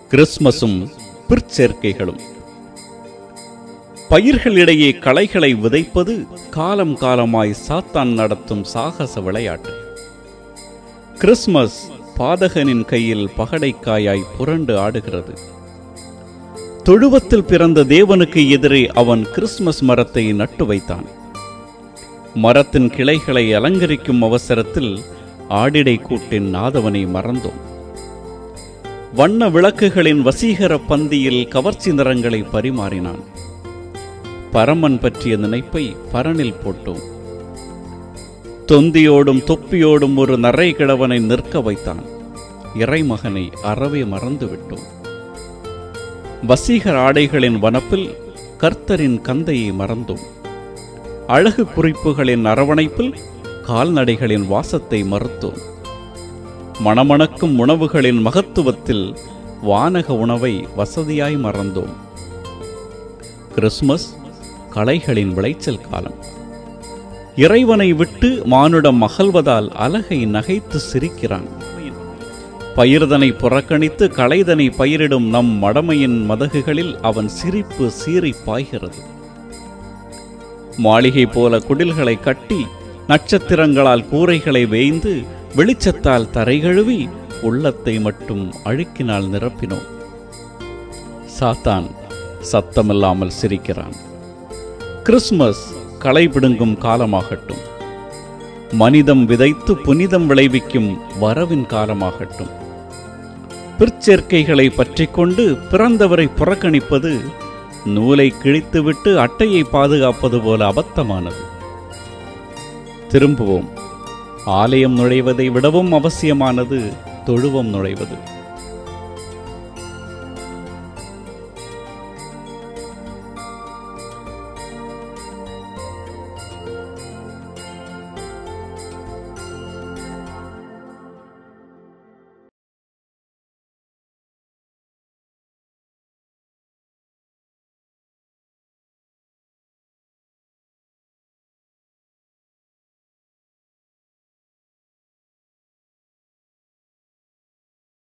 கிறிஸ்மஸும் பிற்சேர்க்கைகளும் பயிர்களிடையே களைகளை விதைப்பது காலம் காலமாய் சாத்தான் நடத்தும் சாகச விளையாட்டு கிறிஸ்மஸ் பாதகனின் கையில் பகடைக்காயாய் புரண்டு ஆடுகிறது தொழுவத்தில் பிறந்த தேவனுக்கு எதிரே அவன் கிறிஸ்மஸ் மரத்தை நட்டு வைத்தான் மரத்தின் கிளைகளை அலங்கரிக்கும் அவசரத்தில் ஆடிடை கூட்டின் நாதவனை மறந்தோம் வண்ண விளக்குகளின் வசீகர பந்தியில் கவர்ச்சி நிறங்களை பரிமாறினான் பரமன் பற்றிய நினைப்பை பரனில் போட்டோம் தொந்தியோடும் தொப்பியோடும் ஒரு நரை கிழவனை நிற்க வைத்தான் இறைமகனை அறவே மறந்து விட்டோம் வசீகர ஆடைகளின் வனப்பில் கர்த்தரின் கந்தையை மறந்தோம் அழகு குறிப்புகளின் அரவணைப்பில் கால்நடைகளின் வாசத்தை மறுத்தோம் மணமணக்கும் உணவுகளின் மகத்துவத்தில் வானக உணவை வசதியாய் மறந்தோம் கிறிஸ்மஸ் களைகளின் விளைச்சல் காலம் இறைவனை விட்டு மானுடம் அகல்வதால் அலகை நகைத்து சிரிக்கிறான் பயிர்தனை புறக்கணித்து களைதனை பயிரிடும் நம் மடமையின் மதகுகளில் அவன் சிரிப்பு சீறி பாய்கிறது மாளிகை போல குடில்களை கட்டி நட்சத்திரங்களால் கூரைகளை வேய்ந்து வெளிச்சத்தால் தரைகழுவி உள்ளத்தை மட்டும் அழுக்கினால் நிரப்பினோம் சாத்தான் சத்தமில்லாமல் சிரிக்கிறான் கிறிஸ்மஸ் களை பிடுங்கும் காலமாகட்டும் மனிதம் விதைத்து புனிதம் விளைவிக்கும் வரவின் காலமாகட்டும் பிற்சேர்க்கைகளை பற்றிக் கொண்டு பிறந்தவரை புறக்கணிப்பது நூலை கிழித்துவிட்டு அட்டையை பாதுகாப்பது போல அபத்தமானது திரும்புவோம் ஆலயம் நுழைவதை விடவும் அவசியமானது தொழுவம் நுழைவது